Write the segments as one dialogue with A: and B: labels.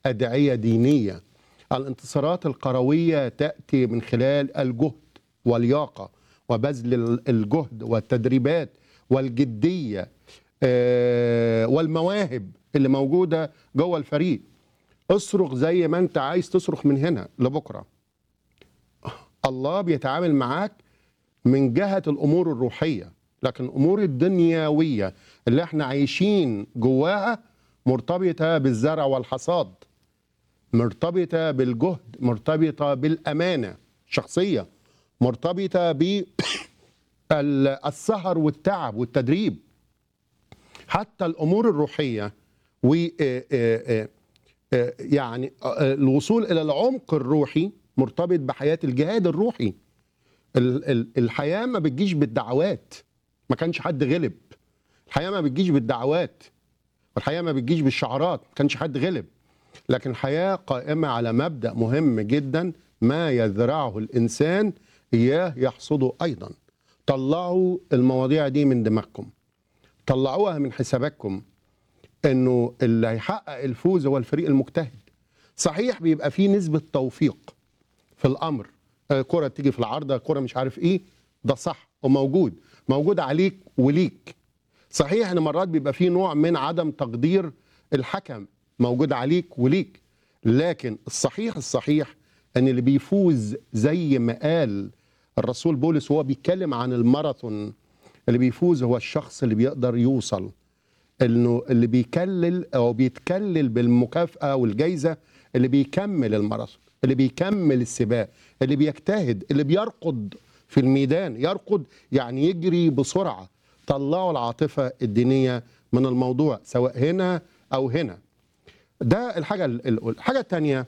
A: أدعية دينية الانتصارات القروية تأتي من خلال الجهد واللياقة وبذل ال- الجهد والتدريبات والجدية آه، والمواهب اللي موجودة جوه الفريق اصرخ زي ما انت عايز تصرخ من هنا لبكرة الله بيتعامل معاك من جهة الأمور الروحية لكن الأمور الدنيوية اللي احنا عايشين جواها مرتبطة بالزرع والحصاد مرتبطة بالجهد مرتبطة بالأمانة الشخصية مرتبطة بالسهر والتعب والتدريب حتى الأمور الروحية و آه، آه، آه، يعني آه، الوصول إلى العمق الروحي مرتبط بحياة الجهاد الروحي ال- ال- الحياة ما بتجيش بالدعوات ما كانش حد غلب الحياة ما بتجيش بالدعوات والحياة ما بتجيش بالشعارات ما كانش حد غلب لكن الحياة قائمة على مبدأ مهم جدا ما يزرعه الإنسان إياه يحصده أيضا طلعوا المواضيع دي من دماغكم طلعوها من حساباتكم انه اللي هيحقق الفوز هو الفريق المجتهد صحيح بيبقى فيه نسبة توفيق في الامر آه، كرة تيجي في العارضة كرة مش عارف ايه ده صح وموجود موجود عليك وليك صحيح ان مرات بيبقى فيه نوع من عدم تقدير الحكم موجود عليك وليك لكن الصحيح الصحيح ان اللي بيفوز زي ما قال الرسول بولس وهو بيتكلم عن الماراثون اللي بيفوز هو الشخص اللي بيقدر يوصل انه اللي بيكلل او بيتكلل بالمكافاه والجائزه اللي بيكمل الماراثون اللي بيكمل السباق اللي بيجتهد اللي بيرقد في الميدان يرقد يعني يجري بسرعه طلعوا العاطفه الدينيه من الموضوع سواء هنا او هنا ده الحاجه ال- ال- الحاجه الثانيه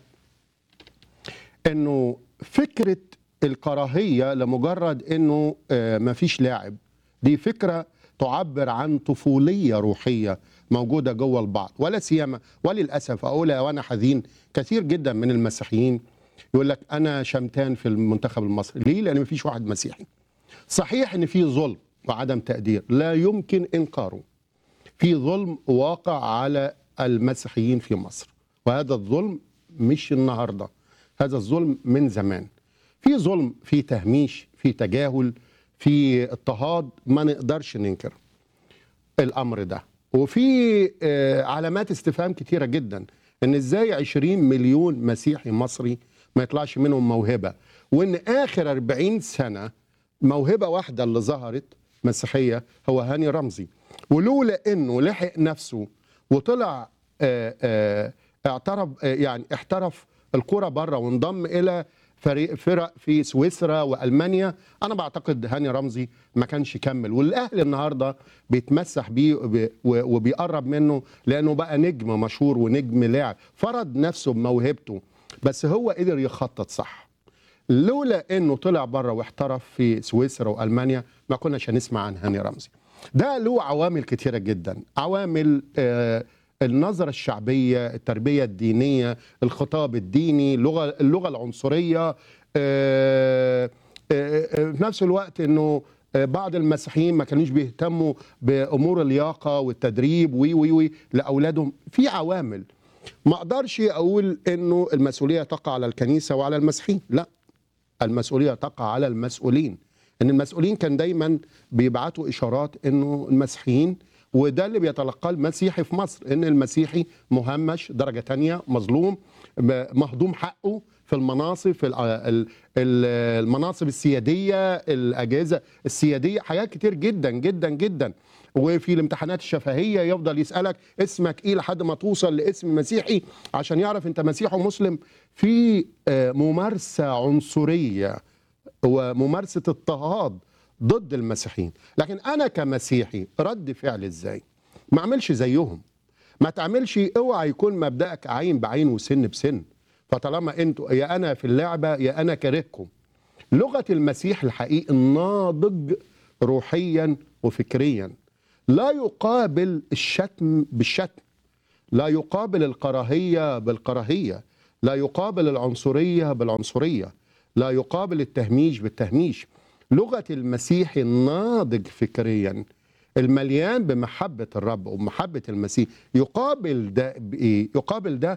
A: انه فكره الكراهيه لمجرد انه آه، مفيش لاعب دي فكره تعبر عن طفوليه روحيه موجوده جوه البعض ولا سيما وللاسف اقولها وانا حزين كثير جدا من المسيحيين يقول لك انا شمتان في المنتخب المصري ليه لان مفيش واحد مسيحي صحيح ان في ظلم وعدم تقدير لا يمكن انكاره في ظلم واقع على المسيحيين في مصر وهذا الظلم مش النهارده هذا الظلم من زمان في ظلم في تهميش في تجاهل في اضطهاد ما نقدرش ننكر الامر ده وفي آه، علامات استفهام كتيره جدا ان ازاي 20 مليون مسيحي مصري ما يطلعش منهم موهبه وان اخر 40 سنه موهبه واحده اللي ظهرت مسيحيه هو هاني رمزي ولولا انه لحق نفسه وطلع آه، آه، اعترف آه، يعني احترف الكرة بره وانضم الى فريق فرق في سويسرا والمانيا انا بعتقد هاني رمزي ما كانش كمل والاهلي النهارده بيتمسح بيه وبي- و- وبيقرب منه لانه بقى نجم مشهور ونجم لاعب فرض نفسه بموهبته بس هو قدر يخطط صح لولا انه طلع بره واحترف في سويسرا والمانيا ما كناش هنسمع عن هاني رمزي ده له عوامل كتيره جدا عوامل آه النظرة الشعبية التربية الدينية الخطاب الديني اللغة, اللغة العنصرية آه، آه، آه، في نفس الوقت انه آه، بعض المسيحيين ما كانوش بيهتموا بامور اللياقه والتدريب وي وي وي لاولادهم في عوامل ما اقدرش اقول انه المسؤوليه تقع على الكنيسه وعلى المسيحيين لا المسؤوليه تقع على المسؤولين ان المسؤولين كان دايما بيبعتوا اشارات انه المسيحيين وده اللي بيتلقاه المسيحي في مصر ان المسيحي مهمش درجه تانية مظلوم ب- مهضوم حقه في المناصب في الع- ال- ال- المناصب السياديه الاجهزه السياديه حاجات كتير جدا جدا جدا وفي الامتحانات الشفهيه يفضل يسالك اسمك ايه لحد ما توصل لاسم مسيحي عشان يعرف انت مسيحي ومسلم في آه، ممارسه عنصريه وممارسه اضطهاد ضد المسيحيين لكن انا كمسيحي رد فعل ازاي ما اعملش زيهم ما تعملش اوعى يكون مبدأك عين بعين وسن بسن فطالما انتوا يا انا في اللعبه يا انا كارهكم لغه المسيح الحقيقي الناضج روحيا وفكريا لا يقابل الشتم بالشتم لا يقابل الكراهيه بالكراهيه لا يقابل العنصريه بالعنصريه لا يقابل التهميش بالتهميش لغه المسيح الناضج فكريا المليان بمحبه الرب ومحبه المسيح يقابل ده بايه يقابل ده